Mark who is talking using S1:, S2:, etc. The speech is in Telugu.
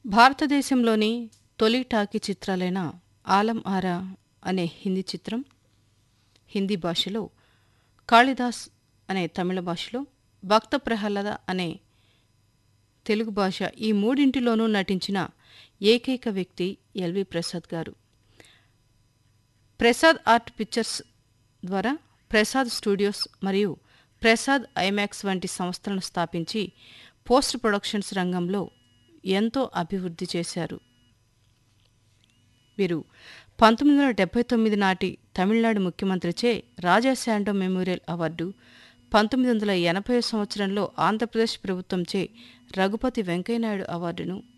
S1: భారతదేశంలోని తొలి టాకీ చిత్రాలైన ఆలం ఆరా అనే హిందీ చిత్రం హిందీ భాషలో కాళిదాస్ అనే తమిళ భాషలో భక్త ప్రహ్లాద అనే తెలుగు భాష ఈ మూడింటిలోనూ నటించిన ఏకైక వ్యక్తి ఎల్వి ప్రసాద్ గారు ప్రసాద్ ఆర్ట్ పిక్చర్స్ ద్వారా ప్రసాద్ స్టూడియోస్ మరియు ప్రసాద్ ఐమాక్స్ వంటి సంస్థలను స్థాపించి పోస్ట్ ప్రొడక్షన్స్ రంగంలో ఎంతో అభివృద్ధి చేశారు వీరు పంతొమ్మిది వందల డెబ్బై తొమ్మిది నాటి తమిళనాడు ముఖ్యమంత్రిచే రాజా శాండో మెమోరియల్ అవార్డు పంతొమ్మిది వందల ఎనభై సంవత్సరంలో ఆంధ్రప్రదేశ్ ప్రభుత్వంచే రఘుపతి వెంకయ్యనాయుడు అవార్డును